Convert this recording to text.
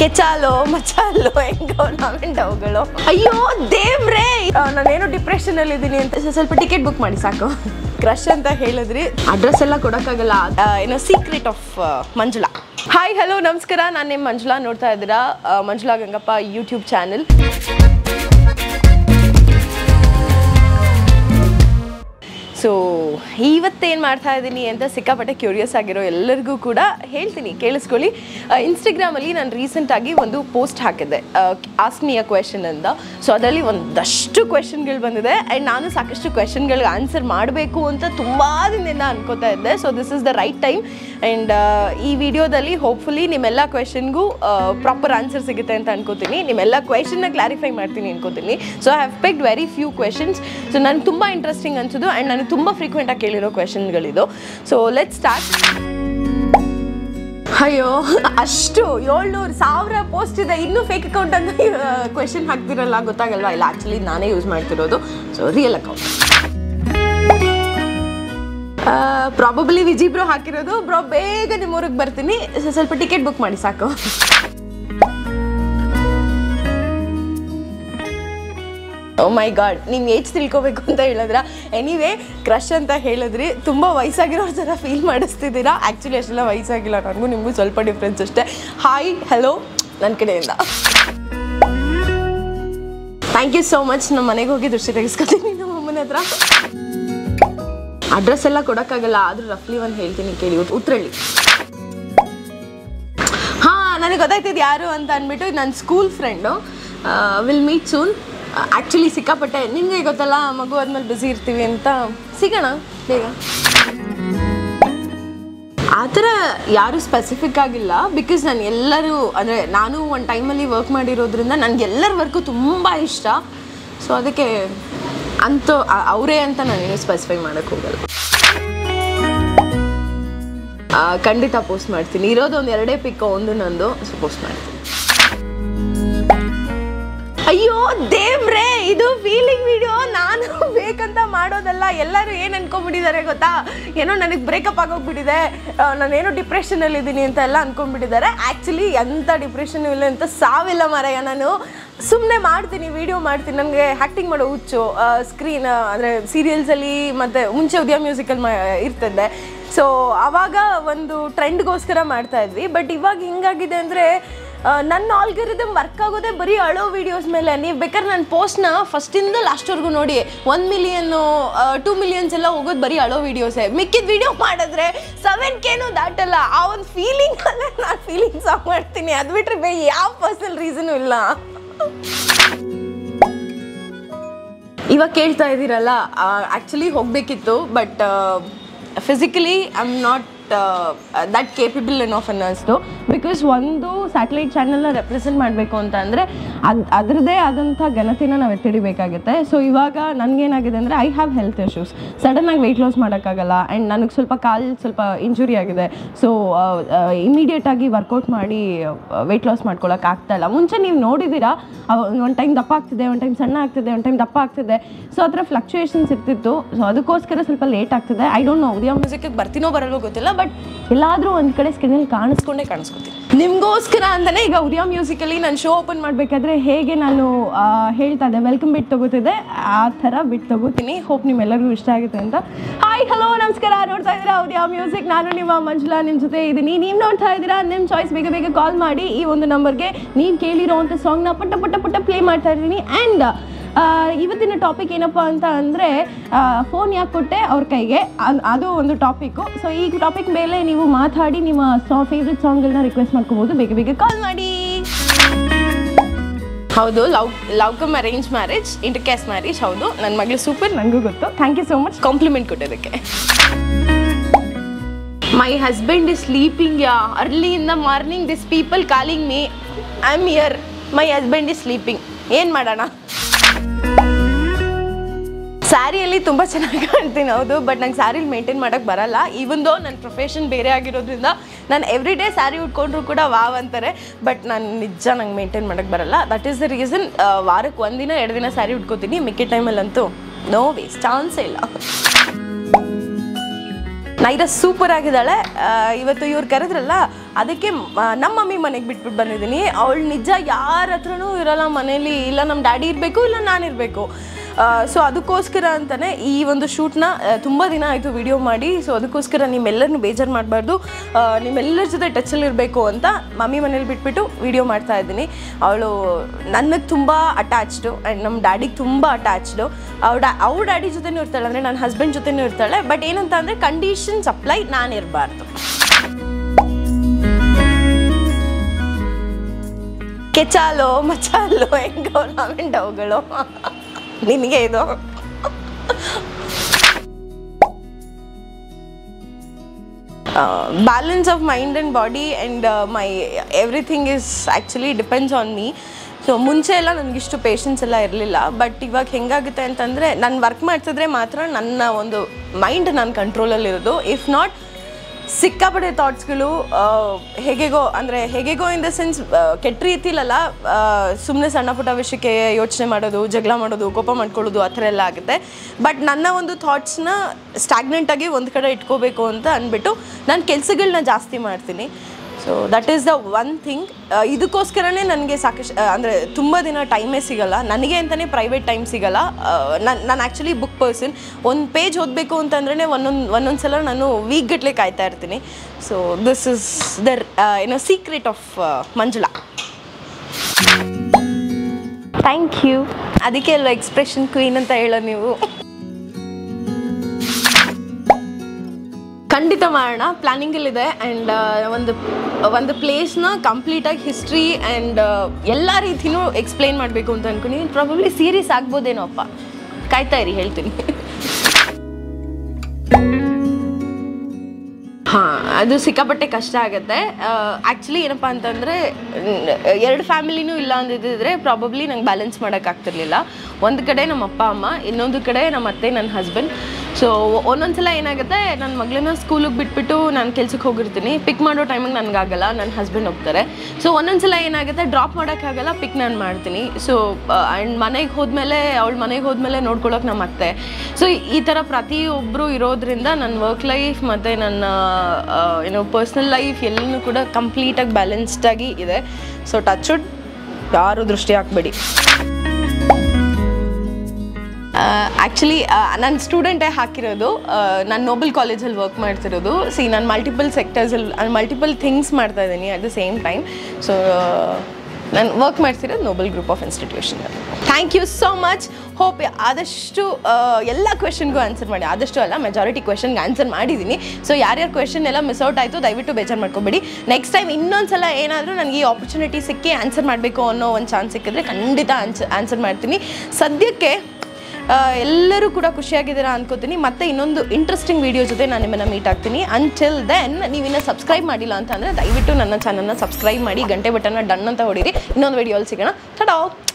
ಕೆಚಾಲೋ ಮಚಾಲೋ ಹೆಂಗೋ ನಾವೆಂಡವುಗಳು ಅಯ್ಯೋ ದೇವ್ರೇ ಆ, ನಾನೇನೋ ಡಿಪ್ರೆಷನ್ ಅಲ್ಲಿ ಇದ್ದೀನಿ ಅಂತ ಸ- ಸ್ವಲ್ಪ ಟಿಕೆಟ್ ಬುಕ್ ಮಾಡಿ ಸಾಕು ಕ್ರಶ್ ಅಂತ ಹೇಳಿದ್ರಿ ಅಡ್ರೆಸ್ ಎಲ್ಲ ಕೊಡೋಕ್ಕಾಗಲ್ಲ ಆ, ಏನೋ secret of Manjula hi hello ನಮಸ್ಕಾರ ನಾನು ನಿಮ್ಮ ಮಂಜುಳಾ ನೋಡ್ತಾ ಇದ್ದೀರಾ ಆ, Manjula Gangappa YouTube channel so ಇವತ್ತೇನು ಮಾಡ್ತಾ ಇದ್ದೀನಿ ಅಂತ ಸಿಕ್ಕಾಪಟ್ಟೆ ಕ್ಯೂರಿಯಸ್ ಆಗಿರೋ ಎಲ್ಲರಿಗೂ ಕೂಡ ಹೇಳ್ತೀನಿ ಕೇಳಿಸ್ಕೊಳ್ಳಿ ಇನ್ಸ್ಟಾಗ್ರಾಮಲ್ಲಿ ನಾನು ರೀಸೆಂಟಾಗಿ ಒಂದು ಪೋಸ್ಟ್ ಹಾಕಿದ್ದೆ ಆಸ್ಕ್ ಮಿ ಅ ಕ್ವೆಶನ್ ಅಂತ ಸೊ ಅದರಲ್ಲಿ ಒಂದಷ್ಟು ಕ್ವೆಶನ್ಗಳು ಬಂದಿದೆ ಆ್ಯಂಡ್ ನಾನು ಸಾಕಷ್ಟು ಕ್ವೆಶನ್ಗಳಿಗೆ ಆನ್ಸರ್ ಮಾಡಬೇಕು ಅಂತ ತುಂಬ ದಿನದಿಂದ ಅನ್ಕೋತಾ ಇದ್ದೆ so this is the right time and ಈ ವಿಡಿಯೋದಲ್ಲಿ ಹೋಪ್ಫುಲಿ ನಿಮ್ಮೆಲ್ಲ ಕ್ವೆಶನ್ಗೂ ಪ್ರಾಪರ್ ಆನ್ಸರ್ ಸಿಗುತ್ತೆ ಅಂತ ಅನ್ಕೋತೀನಿ ನಿಮ್ಮೆಲ್ಲ ಕ್ವೆಶನ್ನ ಕ್ಲಾರಿಫೈ ಮಾಡ್ತೀನಿ ಅನ್ಕೋತೀನಿ so I have picked very few questions so ನನಗೆ ತುಂಬ ಇಂಟ್ರೆಸ್ಟಿಂಗ್ ಅನ್ಸೋದು ಆ್ಯಂಡ್ ನನಗೆ ತುಂಬ ಫ್ರೀಕ್ವೆಂಟಾಗಿ ಕೇಳಿರೋ ಕ್ವೆಶನ್ಗಳಿದು ಸೊ ಲೆಟ್ ಸ್ಟಾರ್ಟ್ ಅಯ್ಯೋ ಅಷ್ಟು ಏಳ್ನೂರು ಸಾವಿರ ಪೋಸ್ಟ್ ಇದೆ ಇನ್ನೂ ಫೇಕ್ ಅಕೌಂಟ್ ಅಂತ ಕ್ವೆಶನ್ ಹಾಕ್ತಿರಲ್ಲ ಗೊತ್ತಾಗಲ್ವಾ ಇಲ್ಲ ಆ್ಯಕ್ಚುಲಿ ನಾನೇ ಯೂಸ್ ಮಾಡ್ತಿರೋದು so real account probably Viji bro ಹಾಕಿರೋದು ಬ್ರೋ ಬೇಗ ನಿಮ್ಮ ಊರಿಗೆ ಬರ್ತೀನಿ ಸ- ಸ್ವಲ್ಪ ಟಿಕೆಟ್ ಬುಕ್ ಮಾಡಿ ಸಾಕು ಓ ಮೈ ಗಾಡ್ ನಿಮ್ಮ ಏಜ್ ತಿಳ್ಕೊಬೇಕು ಅಂತ ಹೇಳಿದ್ರ ಎನಿವೇ ಕ್ರಶ್ ಅಂತ ಹೇಳಿದ್ರಿ ತುಂಬ ವಯಸ್ಸಾಗಿರೋ ಥರ ಫೀಲ್ ಮಾಡಿಸ್ತಿದ್ದೀರಾ ಆ್ಯಕ್ಚುಲಿ ಅಷ್ಟೆಲ್ಲ ವಯಸ್ಸಾಗಿಲ್ಲ ನನಗೂ ನಿಮಗೂ ಸ್ವಲ್ಪ ಡಿಫ್ರೆನ್ಸ್ ಅಷ್ಟೇ ಹಾಯ್ ಹಲೋ ನನ್ನ ಕಡೆಯಿಂದ ಥ್ಯಾಂಕ್ ಯು ಸೋ ಮಚ್ ನಮ್ಮ ಮನೆಗೆ ಹೋಗಿ ದೃಷ್ಟಿ ತೆಗೆಸ್ಕೊತೀನಿ ನಮ್ಮ ಅಮ್ಮನ ಹತ್ರ ಅಡ್ರೆಸ್ ಎಲ್ಲ ಕೊಡೋಕ್ಕಾಗಲ್ಲ ಆದರೂ ರಫ್ಲಿ ಒಂದು ಹೇಳ್ತೀನಿ ಕೇಳಿ ಉತ್- ಉತ್ರಳ್ಳಿ ಹಾಂ ನನಗೆ ಗೊತ್ತಾಯ್ತಿದ್ದು ಯಾರು ಅಂತ ಅಂದ್ಬಿಟ್ಟು ನನ್ನ school friend will meet soon actually ಸಿಕ್ಕಾಪಟ್ಟೆ ನಿಮಗೆ ಗೊತ್ತಲ್ಲ ಮಗು ಆದ್ಮೇಲೆ ಬ್ಯುಸಿ ಇರ್ತೀವಿ ಅಂತ ಸಿಗೋಣ ಬೇಗ ಆ ಥರ ಯಾರು ಸ್ಪೆಸಿಫಿಕ್ ಆಗಿಲ್ಲ ಬಿಕಾಸ್ ನಾನು ಎಲ್ಲರೂ ಅಂದರೆ ನಾನು ಒಂದು ಟೈಮಲ್ಲಿ ವರ್ಕ್ ಮಾಡಿರೋದ್ರಿಂದ ನನಗೆ ಎಲ್ಲರ ವರ್ಕು ತುಂಬ ಇಷ್ಟ ಸೊ ಅದಕ್ಕೆ ಅಂತ ಅವರೇ ಅಂತ ನಾನೇನು ಸ್ಪೆಸಿಫೈ ಮಾಡೋಕ್ಕೆ ಹೋಗಲ್ಲ ಆ, ಖಂಡಿತ ಪೋಸ್ಟ್ ಮಾಡ್ತೀನಿ ಇರೋದು ಒಂದು ಎರಡೇ ಪಿಕ್ ಒಂದು ನಂದು ಸೊ ಪೋಸ್ಟ್ ಮಾಡ್ತೀನಿ ಅಯ್ಯೋ ದೇವ್ರೇ ಇದು ಫೀಲಿಂಗ್ ವಿಡಿಯೋ ನಾನು ಬೇಕಂತ ಮಾಡೋದಲ್ಲ ಎಲ್ಲರೂ ಏನು ಅನ್ಕೊಂಡ್ಬಿಟ್ಟಿದ್ದಾರೆ ಗೊತ್ತಾ ಏನೋ ನನಗೆ ಬ್ರೇಕಪ್ ಆಗೋಗ್ಬಿಟ್ಟಿದೆ ಆ, ನಾನೇನೋ ಡಿಪ್ರೆಷನಲ್ಲಿ ಇದ್ದೀನಿ ಅಂತ ಎಲ್ಲ ಅನ್ಕೊಂಡ್ಬಿಟ್ಟಿದ್ದಾರೆ ಆ್ಯಕ್ಚುಲಿ ಎಂಥ ಡಿಪ್ರೆಷನ್ ಇಲ್ಲ ಅಂತ ಸಾವಿಲ್ಲ ಮಾರಾಯ ನಾನು ಸುಮ್ಮನೆ ಮಾಡ್ತೀನಿ ವಿಡಿಯೋ ಮಾಡ್ತೀನಿ ನನಗೆ ಆ್ಯಕ್ಟಿಂಗ್ ಮಾಡೋ ಹುಚ್ಚು ಸ್ಕ್ರೀನ್ ಅಂದರೆ ಸೀರಿಯಲ್ಸಲ್ಲಿ ಮತ್ತು ಮುಂಚೆ ಉದಯ ಮ್ಯೂಸಿಕಲ್ ಮಾ ಇರ್ತಿದ್ದೆ ಸೊ ಆವಾಗ ಒಂದು ಟ್ರೆಂಡ್ಗೋಸ್ಕರ ಮಾಡ್ತಾ ಇದ್ವಿ ಬಟ್ ಇವಾಗ ಹಿಂಗಾಗಿದೆ ಅಂದರೆ ನನ್ನ ಆಲ್ಗರಿದಮ್ ವರ್ಕ್ ಆಗೋದೇ ಬರೀ ಅಳೋ ವೀಡಿಯೋಸ್ ಮೇಲೆ ನೀವು ಬೇಕಾದ್ರೆ ನನ್ನ ಪೋಸ್ಟ್ನ ಫಸ್ಟಿಂದ ಲಾಸ್ಟ್ವರೆಗೂ ನೋಡಿ ಒನ್ ಮಿಲಿಯನ್ನು ಟೂ ಮಿಲಿಯನ್ಸ್ ಎಲ್ಲ ಹೋಗೋದು ಬರೀ ಅಳೋ ವೀಡಿಯೋಸೇ ಮಿಕ್ಕಿದ ವಿಡಿಯೋ ಮಾಡಿದ್ರೆ ಸೆವೆನ್ ಕೆನೂ ದಾಟಲ್ಲ ಆ ಒಂದು ಫೀಲಿಂಗ್ ಅಲ್ಲೇ ನಾನು ಫೀಲಿಂಗ್ ಸಾಂಗ್ ಮಾಡ್ತೀನಿ ಅದು ಬಿಟ್ಟರೆ ಬೇ ಯಾವ ಪರ್ಸನಲ್ ರೀಸನು ಇಲ್ಲ ಇವಾಗ ಕೇಳ್ತಾ ಇದ್ದೀರಲ್ಲ ಆ್ಯಕ್ಚುಲಿ ಹೋಗಬೇಕಿತ್ತು but physically I am not that capable enough ಅನ್ನಿಸ್ತು ಬಿಕಾಸ್ ಒಂದು ಸ್ಯಾಟಲೈಟ್ ಚಾನಲ್ನ ರೆಪ್ರೆಸೆಂಟ್ ಮಾಡಬೇಕು ಅಂತ ಅಂದರೆ ಅದು ಅದರದ್ದೇ ಆದಂಥ ಘನತೆನ ನಾವು ಎತ್ತಿಡಿಬೇಕಾಗುತ್ತೆ ಸೊ ಇವಾಗ ನನಗೇನಾಗಿದೆ ಅಂದರೆ ಐ ಹ್ಯಾವ್ ಹೆಲ್ತ್ ಇಶ್ಯೂಸ್ ಸಡನ್ನಾಗಿ ವೆಯ್ಟ್ ಲಾಸ್ ಮಾಡೋಕ್ಕಾಗಲ್ಲ ಆ್ಯಂಡ್ ನನಗೆ ಸ್ವಲ್ಪ ಕಾಲು ಸ್ವಲ್ಪ ಇಂಜುರಿ ಆಗಿದೆ ಸೊ ಇಮಿಡಿಯೇಟಾಗಿ ವರ್ಕೌಟ್ ಮಾಡಿ ವೆಯ್ಟ್ ಲಾಸ್ ಮಾಡ್ಕೊಳಕ್ಕೆ ಆಗ್ತಾ ಇಲ್ಲ ಮುಂಚೆ ನೀವು ನೋಡಿದ್ದೀರಾ ಒಂದು ಟೈಮ್ ದಪ್ಪ ಆಗ್ತಿದೆ ಒಂದು ಟೈಮ್ ಸಣ್ಣ ಆಗ್ತಿದೆ ಒಂದು ಟೈಮ್ ದಪ್ಪ ಆಗ್ತಿದೆ ಸೊ ಆ ಥರ ಫ್ಲಕ್ಚುಯೇಷನ್ಸ್ ಇರ್ತಿತ್ತು ಸೊ ಅದಕ್ಕೋಸ್ಕರ ಸ್ವಲ್ಪ ಲೇಟ್ ಆಗ್ತಿದೆ ಐ ಡೋಂಟ್ ನೋ ಉದಯ ಮ್ಯೂಸಿಕ್ಗೆ ಬರ್ತೀನೋ ಬರಲ್ಲೋ ಗೊತ್ತಿಲ್ಲ ಬಟ್ ಎಲ್ಲಾದರೂ ಒಂದು ಕಡೆ ಸ್ಕ್ರೀನಲ್ಲಿ ಕಾಣಿಸ್ಕೊಂಡೇ ಕಾಣಿಸ್ಕೊತೀನಿ ನಿಮಗೋಸ್ಕರ ಅಂತಲೇ ಈಗ ಉದಯ ಮ್ಯೂಸಿಕಲ್ಲಿ ನಾನು ಶೋ ಓಪನ್ ಮಾಡಬೇಕಾದ್ರೆ ಹೇಗೆ ನಾನು ಆ, ಹೇಳ್ತಾ ಇದ್ದೆ ವೆಲ್ಕಮ್ ಬಿಟ್ ತಗೋತಿದ್ದೆ ಆ ಥರ ಬಿಟ್ ತಗೋತೀನಿ ಹೋಪ್ ನಿಮ್ಮೆಲ್ಲರಿಗೂ ಇಷ್ಟ ಆಗುತ್ತೆ ಅಂತ ಹಾಯ್ ಹಲೋ ನಮಸ್ಕಾರ ನೋಡ್ತಾ ಇದ್ದೀರಾ ಉದಯ ಮ್ಯೂಸಿಕ್ ನಾನು ನಿಮ್ಮ ಮಂಜುಳಾ ನಿಮ್ಮ ಜೊತೆ ಇದ್ದೀನಿ ನೀವು ನೋಡ್ತಾ ಇದ್ದೀರಾ ನಿಮ್ಮ ಚಾಯ್ಸ್ ಬೇಗ ಬೇಗ ಕಾಲ್ ಮಾಡಿ ಈ ಒಂದು ನಂಬರ್ಗೆ ನೀವು ಕೇಳಿರೋವಂಥ ಸಾಂಗ್ನ ಪುಟ್ಟ ಪುಟ್ಟ ಪುಟ್ಟ ಪ್ಲೇ ಮಾಡ್ತಾ ಇದ್ದೀನಿ ಆ್ಯಂಡ್ ಇವತ್ತಿನ ಟಾಪಿಕ್ ಏನಪ್ಪ ಅಂತ ಅಂದರೆ ಫೋನ್ ಯಾಕೆ ಕೊಟ್ಟೆ ಅವ್ರ ಕೈಗೆ ಅದ್- ಅದು ಒಂದು ಟಾಪಿಕ್ಕು ಸೊ ಈ ಟಾಪಿಕ್ ಮೇಲೆ ನೀವು ಮಾತಾಡಿ ನಿಮ್ಮ ಸಾ ಫೇವ್ರೆಟ್ ಸಾಂಗ್ಗಳನ್ನ ರಿಕ್ವೆಸ್ಟ್ ಮಾಡ್ಕೋಬೋದು ಬೇಗ ಬೇಗ ಕಾಲ್ ಮಾಡಿ ಹೌದು love love come arrange marriage inter caste marriage ಹೌದು ನನ್ನ ಮಗಳು ಸೂಪರ್ ನನಗೂ ಗೊತ್ತು thank you so much compliment ಕೊಟ್ಟಿದ್ದಕ್ಕೆ my husband is sleeping yeah early in the morning this people calling me I am here my husband is sleeping ಏನು ಮಾಡೋಣ ಸ್ಯಾರಿಯಲ್ಲಿ ತುಂಬ ಚೆನ್ನಾಗಿ ಕಾಣ್ತೀನಿ ಹೌದು ಬಟ್ ನಂಗೆ ಸ್ಯಾರಿಲಿ ಮೇಂಟೈನ್ ಮಾಡೋಕ್ಕೆ ಬರಲ್ಲ ಈವನ್ ದೋ ನನ್ನ ಪ್ರೊಫೆಷನ್ ಬೇರೆ ಆಗಿರೋದ್ರಿಂದ ನಾನು ಎವ್ರಿ ಡೇ ಸ್ಯಾರಿ ಉಟ್ಕೊಂಡ್ರು ಕೂಡ ವಾವ್ ಅಂತಾರೆ ಬಟ್ ನಾನು ನಿಜ ನಂಗೆ ಮೇಂಟೈನ್ ಮಾಡೋಕ್ಕೆ ಬರಲ್ಲ ದಟ್ ಈಸ್ ದ ರೀಸನ್ ವಾರಕ್ಕೆ ಒಂದಿನ ಎರಡು ದಿನ ಸ್ಯಾರಿ ಉಟ್ಕೋತೀನಿ ಮಿಕ್ಕಿ ಟೈಮಲ್ಲಂತೂ ನೋ ವೇಸ್ಟ್ ಚಾನ್ಸೇ ಇಲ್ಲ ನೈರ ಸೂಪರ್ ಆಗಿದ್ದಾಳೆ ಆ, ಇವತ್ತು ಇವ್ರು ಕರೆದ್ರಲ್ಲ ಅದಕ್ಕೆ ಮ- ನಮ್ಮ ಮಮ್ಮಿ ಮನೆಗೆ ಬಿಟ್ಬಿಟ್ಟು ಬಂದಿದ್ದೀನಿ ಅವಳು ನಿಜ ಯಾರ ಹತ್ರನೂ ಇರಲ್ಲ ಮನೇಲಿ ಇಲ್ಲ ನಮ್ಮ ಡ್ಯಾಡಿ ಇರಬೇಕು ಇಲ್ಲ ನಾನಿರಬೇಕು ಸೊ ಅದಕ್ಕೋಸ್ಕರ ಅಂತಲೇ ಈ ಒಂದು ಶೂಟ್ನ ತುಂಬ ದಿನ ಆಯಿತು ವಿಡಿಯೋ ಮಾಡಿ ಸೊ ಅದಕ್ಕೋಸ್ಕರ ನಿಮ್ಮೆಲ್ಲರನ್ನು ಬೇಜಾರು ಮಾಡಬಾರ್ದು ನಿಮ್ಮೆಲ್ಲರ ಜೊತೆ ಟಚಲ್ಲಿ ಇರಬೇಕು ಅಂತ ಮಮ್ಮಿ ಮನೇಲಿ ಬಿಟ್ಬಿಟ್ಟು ವಿಡಿಯೋ ಮಾಡ್ತಾ ಇದ್ದೀನಿ ಅವಳು ನನಗೆ ತುಂಬ ಅಟ್ಯಾಚ್ಡು ಆ್ಯಂಡ್ ನಮ್ಮ ಡ್ಯಾಡಿಗೆ ತುಂಬ ಅಟ್ಯಾಚ್ಡು ಅವ್ರ ಡ್ಯಾ ಅವ್ರ ಡ್ಯಾಡಿ ಜೊತೆನೂ ಇರ್ತಾಳೆ ಅಂದರೆ ನನ್ನ ಹಸ್ಬೆಂಡ್ ಜೊತೆನೂ ಇರ್ತಾಳೆ ಬಟ್ ಏನಂತ ಅಂದರೆ ಕಂಡೀಷನ್ಸ್ ಅಪ್ಲೈ ನಾನಿರಬಾರ್ದು ಕೆಚಾಲೋ ಮಚಾಲೋ ಹೆಂಗೋ ನಾವೇನು ಡವ್ಗಳು ನಿನಗೆ ಇದು balance of mind and body and my everything is actually depends on me so ಮುಂಚೆ ಎಲ್ಲ ನನಗಿಷ್ಟು ಪೇಷನ್ಸ್ ಎಲ್ಲ ಇರಲಿಲ್ಲ ಬಟ್ ಇವಾಗ ಹೆಂಗಾಗುತ್ತೆ ಅಂತಂದರೆ ನಾನು ವರ್ಕ್ ಮಾಡ್ತಿದ್ರೆ ಮಾತ್ರ ನನ್ನ ಒಂದು ಮೈಂಡ್ ನನ್ನ ಕಂಟ್ರೋಲಲ್ಲಿರೋದು ಇಫ್ ನಾಟ್ ಸಿಕ್ಕಾಪಟ್ಟೆ ಥಾಟ್ಸ್ಗಳು ಹೇಗೆಗೋ ಅಂದರೆ ಹೇಗೆಗೋ ಇನ್ ದ ಸೆನ್ಸ್ ಕೆಟ್ಟ ರೀತಿಲಲ್ಲ ಸುಮ್ಮನೆ ಸಣ್ಣ ಪುಟ್ಟ ವಿಷಯಕ್ಕೆ ಯೋಚನೆ ಮಾಡೋದು ಜಗಳ ಮಾಡೋದು ಕೋಪ ಮಾಡ್ಕೊಳ್ಳೋದು ಆ ಥರ ಎಲ್ಲ ಆಗುತ್ತೆ ಬಟ್ ನನ್ನ ಒಂದು ಥಾಟ್ಸ್ನ ಸ್ಟಾಗ್ನೆಂಟಾಗಿ ಒಂದು ಕಡೆ ಇಟ್ಕೋಬೇಕು ಅಂತ ಅಂದ್ಬಿಟ್ಟು ನಾನು ಕೆಲಸಗಳನ್ನ ಜಾಸ್ತಿ ಮಾಡ್ತೀನಿ so that is the one thing ಇದಕ್ಕೋಸ್ಕರನೇ ನನಗೆ ಸಾಕಷ್ಟು ಅಂದರೆ ತುಂಬ ದಿನ ಟೈಮೇ ಸಿಗಲ್ಲ ನನಗೆ ಅಂತಲೇ ಪ್ರೈವೇಟ್ ಟೈಮ್ ಸಿಗಲ್ಲ ನಾನು ನಾನು ಆ್ಯಕ್ಚುಲಿ ಬುಕ್ ಪರ್ಸನ್ ಒಂದು ಪೇಜ್ ಓದಬೇಕು ಅಂತಂದ್ರೆ ಒಂದೊಂದು ಒಂದೊಂದು ಸಲ ನಾನು ವೀಕ್ ಗಟ್ಟಲೆ ಕಾಯ್ತಾ ಇರ್ತೀನಿ ಸೊ ದಿಸ್ ಇಸ್ ದರ್ ಏನೋ secret of Manjula thank you ಅದಕ್ಕೆ ಅಲ್ವಾ ಎಕ್ಸ್ಪ್ರೆಷನ್ ಕ್ವೀನ್ ಅಂತ ಹೇಳೋ ನೀವು ಖಂಡಿತ ಮಾಡೋಣ ಪ್ಲಾನಿಂಗಲ್ಲಿದೆ ಆ್ಯಂಡ್ ಒಂದು ಒಂದು ಪ್ಲೇಸ್ನ ಕಂಪ್ಲೀಟಾಗಿ ಹಿಸ್ಟ್ರಿ ಆ್ಯಂಡ್ ಎಲ್ಲ ರೀತಿನೂ ಎಕ್ಸ್ಪ್ಲೈನ್ ಮಾಡಬೇಕು ಅಂತ ಅನ್ಕೊಂಡು ಪ್ರಾಬಬ್ಲಿ ಸೀರೀಸ್ ಆಗ್ಬೋದೇನೋ ಅಪ್ಪ ಕಾಯ್ತಾ ಇರಿ ಹೇಳ್ತೀನಿ ಹಾಂ ಅದು ಸಿಕ್ಕಾಪಟ್ಟೆ ಕಷ್ಟ ಆಗುತ್ತೆ ಆ್ಯಕ್ಚುಲಿ ಏನಪ್ಪ ಅಂತಂದರೆ ಎರಡು ಫ್ಯಾಮಿಲಿನೂ ಇಲ್ಲ ಅಂದಿದ್ದರೆ ಪ್ರಾಬಬ್ಲಿ ನಂಗೆ ಬ್ಯಾಲೆನ್ಸ್ ಮಾಡೋಕ್ಕಾಗ್ತಿರ್ಲಿಲ್ಲ ಒಂದು ಕಡೆ ನಮ್ಮ ಅಪ್ಪ ಅಮ್ಮ ಇನ್ನೊಂದು ಕಡೆ ನಮ್ಮ ಅತ್ತೆ ನನ್ನ ಹಸ್ಬೆಂಡ್ ಸೊ ಒಂದೊಂದು ಸಲ ಏನಾಗುತ್ತೆ ನನ್ನ ಮಗಳನ್ನ ಸ್ಕೂಲಿಗೆ ಬಿಟ್ಬಿಟ್ಟು ನಾನು ಕೆಲ್ಸಕ್ಕೆ ಹೋಗಿರ್ತೀನಿ ಪಿಕ್ ಮಾಡೋ ಟೈಮಿಗೆ ನನಗಾಗಲ್ಲ ನನ್ನ ಹಸ್ಬೆಂಡ್ ಹೋಗ್ತಾರೆ ಸೊ ಒಂದೊಂದು ಸಲ ಏನಾಗುತ್ತೆ ಡ್ರಾಪ್ ಮಾಡೋಕ್ಕಾಗಲ್ಲ ಪಿಕ್ ನಾನು ಮಾಡ್ತೀನಿ ಸೊ ಆ್ಯಂಡ್ ಮನೆಗೆ ಹೋದ್ಮೇಲೆ ಅವಳು ಮನೆಗೆ ಹೋದ್ಮೇಲೆ ನೋಡ್ಕೊಳ್ಳೋಕೆ ನಮ್ಮ ಅತ್ತೆ ಸೊ ಈ ಥರ ಪ್ರತಿಯೊಬ್ಬರು ಇರೋದ್ರಿಂದ ನನ್ನ ವರ್ಕ್ ಲೈಫ್ ಮತ್ತು ನನ್ನ ಏನೋ ಪರ್ಸ್ನಲ್ ಲೈಫ್ ಎಲ್ಲನೂ ಕೂಡ ಕಂಪ್ಲೀಟಾಗಿ ಬ್ಯಾಲೆನ್ಸ್ಡಾಗಿ ಇದೆ ಸೊ ಟಚ್ ವುಡ್ ಯಾರು ದೃಷ್ಟಿ ಹಾಕಬೇಡಿ ಆ್ಯಕ್ಚುಲಿ ನಾನು ಸ್ಟೂಡೆಂಟೇ ಹಾಕಿರೋದು ನಾನು ನೋಬಲ್ ಕಾಲೇಜಲ್ಲಿ ವರ್ಕ್ ಮಾಡ್ತಿರೋದು ಸಿ ನಾನು ಮಲ್ಟಿಪಲ್ ಸೆಕ್ಟರ್ಸಲ್ಲಿ ಮಲ್ಟಿಪಲ್ ಥಿಂಗ್ಸ್ ಮಾಡ್ತಾ ಇದ್ದೀನಿ at the same time so ನಾನು ವರ್ಕ್ ಮಾಡ್ತಿರೋದು Noble Group of Institution thank you so much hope ಆದಷ್ಟು ಆ, ಎಲ್ಲ ಕ್ವೆಶನ್ಗೂ ಆನ್ಸರ್ ಮಾಡಿ ಆದಷ್ಟು ಅಲ್ಲ ಮೆಜಾರಿಟಿ ಕ್ವೆಶನ್ಗೆ ಆನ್ಸರ್ ಮಾಡಿದ್ದೀನಿ ಸೊ ಯಾರ್ಯಾರು ಕ್ವೆಶನ್ ಎಲ್ಲ ಮಿಸ್ ಔಟ್ ಆಯಿತು ದಯವಿಟ್ಟು ಬೇಜಾರು ಮಾಡ್ಕೊಬೇಡಿ ನೆಕ್ಸ್ಟ್ ಟೈಮ್ ಇನ್ನೊಂದು ಸಲ ಏನಾದರೂ ನನಗೆ ಈ ಆಪರ್ಚುನಿಟಿ ಸಿಕ್ಕಿ ಆನ್ಸರ್ ಮಾಡಬೇಕು ಅನ್ನೋ ಒಂದು ಚಾನ್ಸ್ ಸಿಕ್ಕಿದ್ರೆ ಖಂಡಿತ ಆನ್ಸರ್ ಆನ್ಸರ್ ಮಾಡ್ತೀನಿ ಸದ್ಯಕ್ಕೆ ಆ, ಎಲ್ಲರೂ ಕೂಡ ಖುಷಿಯಾಗಿದ್ದೀರಾ ಅನ್ಕೋತೀನಿ ಮತ್ತೆ ಇನ್ನೊಂದು ಇಂಟ್ರೆಸ್ಟಿಂಗ್ ವಿಡಿಯೋ ಜೊತೆ ನಾನು ನಿಮ್ಮನ್ನು ಮೀಟ್ ಆಗ್ತೀನಿ ಅಂಟಿಲ್ ದೆನ್ ನೀವಿನ್ನ ಸಬ್ಸ್ಕ್ರೈಬ್ ಮಾಡಿಲ್ಲ ಅಂತ ಅಂದರೆ ದಯವಿಟ್ಟು ನನ್ನ ಚಾನಲ್ನ ಸಬ್ಸ್ಕ್ರೈಬ್ ಮಾಡಿ ಗಂಟೆ ಬಟನ್ನ ಡನ್ ಅಂತ ಹೊಡೀರಿ ಇನ್ನೊಂದು ವಿಡಿಯೋಲ್ಲಿ ಸಿಗೋಣ ಟಡಾ